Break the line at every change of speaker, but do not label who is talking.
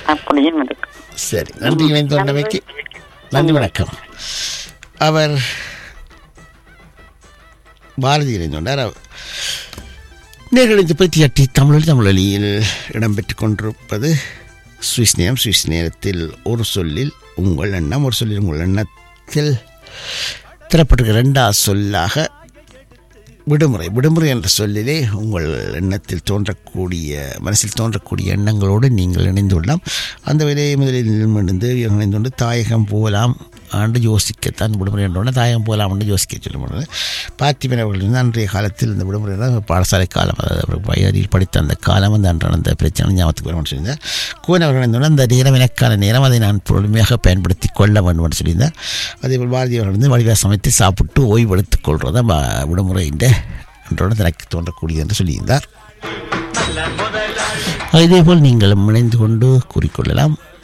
அப்படியும் இருக்கு
சரி நன்றி இணைந்து கொண்டமைக்கு நன்றி வணக்கம் அவர் பாரதி இணைந்து கொண்டார் அவர் நேர்கள் இந்த பற்றி அட்டி தமிழில் தமிழொலியில் இடம்பெற்றுக் கொண்டிருப்பது சுவிஸ் நேரம் சுவிஸ் நேரத்தில் ஒரு சொல்லில் உங்கள் எண்ணம் ஒரு சொல்லில் உங்கள் எண்ணத்தில் தரப்பட்டிருக்கிற ரெண்டாவது சொல்லாக விடுமுறை விடுமுறை என்ற சொல்லிலே உங்கள் எண்ணத்தில் தோன்றக்கூடிய மனசில் தோன்றக்கூடிய எண்ணங்களோடு நீங்கள் இணைந்துள்ளலாம் அந்த வேலையை முதலில் இணைந்து இணைந்து கொண்டு தாயகம் போகலாம் ஆண்டு யோசிக்கத்தான் விடுமுறை என்றோடனே தாயகம் போகலாம் என்று யோசிக்க சொல்ல முடியாது பார்த்திபன் அவர்கள் வந்து அன்றைய காலத்தில் இந்த விடுமுறை தான் பாடசாலை காலம் அதாவது அவர் வயதில் படித்த அந்த காலம் வந்து அன்று அந்த பிரச்சனை ஞாபகத்துக்கு வரும் சொல்லியிருந்தார் கோன் அவர்கள் இணைந்தோடனே அந்த நேரம் எனக்கான நேரம் அதை நான் பொறுமையாக பயன்படுத்தி கொள்ள வேண்டும் என்று சொல்லியிருந்தார் அதேபோல் பாரதி அவர்கள் வந்து வடிவா சமைத்து சாப்பிட்டு ஓய்வெடுத்துக் கொள்வது தான் விடுமுறை என்ற என்றோடு தனக்கு தோன்றக்கூடியது என்று சொல்லியிருந்தார் இதேபோல் நீங்களும் இணைந்து கொண்டு கூறிக்கொள்ளலாம்